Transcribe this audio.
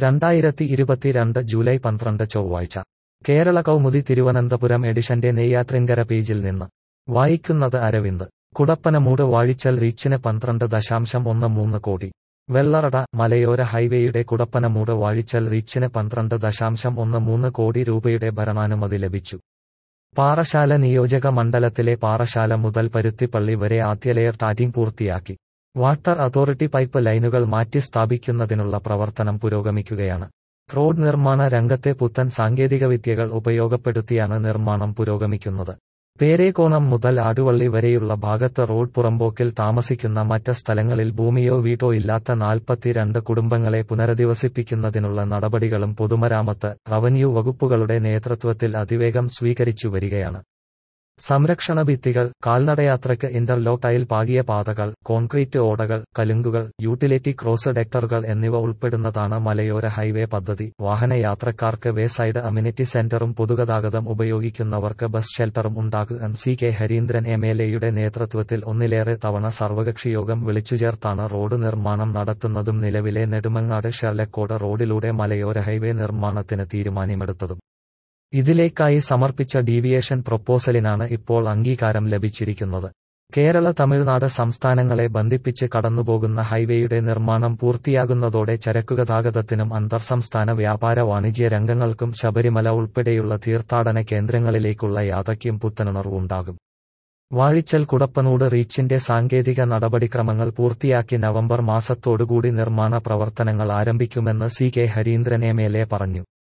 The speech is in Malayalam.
രണ്ടായിരത്തി ഇരുപത്തിരണ്ട് ജൂലൈ പന്ത്രണ്ട് ചൊവ്വാഴ്ച കേരള കൗമുദി തിരുവനന്തപുരം എഡിഷന്റെ നെയ്യാറ്റിൻകര പേജിൽ നിന്ന് വായിക്കുന്നത് അരവിന്ദ് കുടപ്പനമൂട് വാഴിച്ചൽ റീച്ചിന് പന്ത്രണ്ട് ദശാംശം ഒന്ന് മൂന്ന് കോടി വെള്ളറട മലയോര ഹൈവേയുടെ കുടപ്പനമൂട് വാഴിച്ചൽ റീച്ചിന് പന്ത്രണ്ട് ദശാംശം ഒന്ന് മൂന്ന് കോടി രൂപയുടെ ഭരണാനുമതി ലഭിച്ചു പാറശാല നിയോജക മണ്ഡലത്തിലെ പാറശാല മുതൽ പരുത്തിപ്പള്ളി വരെ ആദ്യ ലെയർ ടാറ്റിംഗ് പൂർത്തിയാക്കി വാട്ടർ അതോറിറ്റി പൈപ്പ് ലൈനുകൾ മാറ്റി സ്ഥാപിക്കുന്നതിനുള്ള പ്രവർത്തനം പുരോഗമിക്കുകയാണ് റോഡ് നിർമ്മാണ രംഗത്തെ പുത്തൻ സാങ്കേതികവിദ്യകൾ ഉപയോഗപ്പെടുത്തിയാണ് നിർമ്മാണം പുരോഗമിക്കുന്നത് പേരേക്കോണം മുതൽ ആടുവള്ളി വരെയുള്ള ഭാഗത്ത് റോഡ് പുറമ്പോക്കിൽ താമസിക്കുന്ന മറ്റ് സ്ഥലങ്ങളിൽ ഭൂമിയോ വീട്ടോ ഇല്ലാത്ത നാൽപ്പത്തിരണ്ട് കുടുംബങ്ങളെ പുനരധിവസിപ്പിക്കുന്നതിനുള്ള നടപടികളും പൊതുമരാമത്ത് റവന്യൂ വകുപ്പുകളുടെ നേതൃത്വത്തിൽ അതിവേഗം സ്വീകരിച്ചു വരികയാണ് സംരക്ഷണ ഭിത്തികൾ കാൽനടയാത്രയ്ക്ക് ഇന്റർലോക്ക് ടൈൽ പാകിയ പാതകൾ കോൺക്രീറ്റ് ഓടകൾ കലുങ്കുകൾ യൂട്ടിലിറ്റി ക്രോസ് ഡെക്ടറുകൾ എന്നിവ ഉൾപ്പെടുന്നതാണ് മലയോര ഹൈവേ പദ്ധതി വാഹനയാത്രക്കാർക്ക് വേ സൈഡ് അമ്യൂണിറ്റി സെന്ററും പൊതുഗതാഗതം ഉപയോഗിക്കുന്നവർക്ക് ബസ് ഷെൽട്ടറും ഉണ്ടാകും C K Harindran M L എയുടെ നേതൃത്വത്തിൽ ഒന്നിലേറെ തവണ സർവകക്ഷി യോഗം വിളിച്ചുചേർത്താണ് റോഡ് നിർമ്മാണം നടത്തുന്നതും നിലവിലെ നെടുമങ്ങാട് ഷെർലക്കോട് റോഡിലൂടെ മലയോര ഹൈവേ നിർമ്മാണത്തിന് തീരുമാനമെടുത്തതും ഇതിലേക്കായി സമർപ്പിച്ച ഡീവിയേഷൻ പ്രൊപ്പോസലിനാണ് ഇപ്പോൾ അംഗീകാരം ലഭിച്ചിരിക്കുന്നത് കേരള തമിഴ്നാട് സംസ്ഥാനങ്ങളെ ബന്ധിപ്പിച്ച് കടന്നുപോകുന്ന ഹൈവേയുടെ നിർമ്മാണം പൂർത്തിയാകുന്നതോടെ ചരക്കുഗതാഗതത്തിനും അന്തർസംസ്ഥാന വ്യാപാര വാണിജ്യ രംഗങ്ങൾക്കും ശബരിമല ഉൾപ്പെടെയുള്ള തീർത്ഥാടന കേന്ദ്രങ്ങളിലേക്കുള്ള യാത്രയ്ക്കും പുത്തനുണർവുണ്ടാകും വാഴിച്ചൽ കുടപ്പനൂട് റീച്ചിന്റെ സാങ്കേതിക നടപടിക്രമങ്ങൾ പൂർത്തിയാക്കി നവംബർ മാസത്തോടുകൂടി നിർമ്മാണ പ്രവർത്തനങ്ങൾ ആരംഭിക്കുമെന്ന് C K Harindran M L A പറഞ്ഞു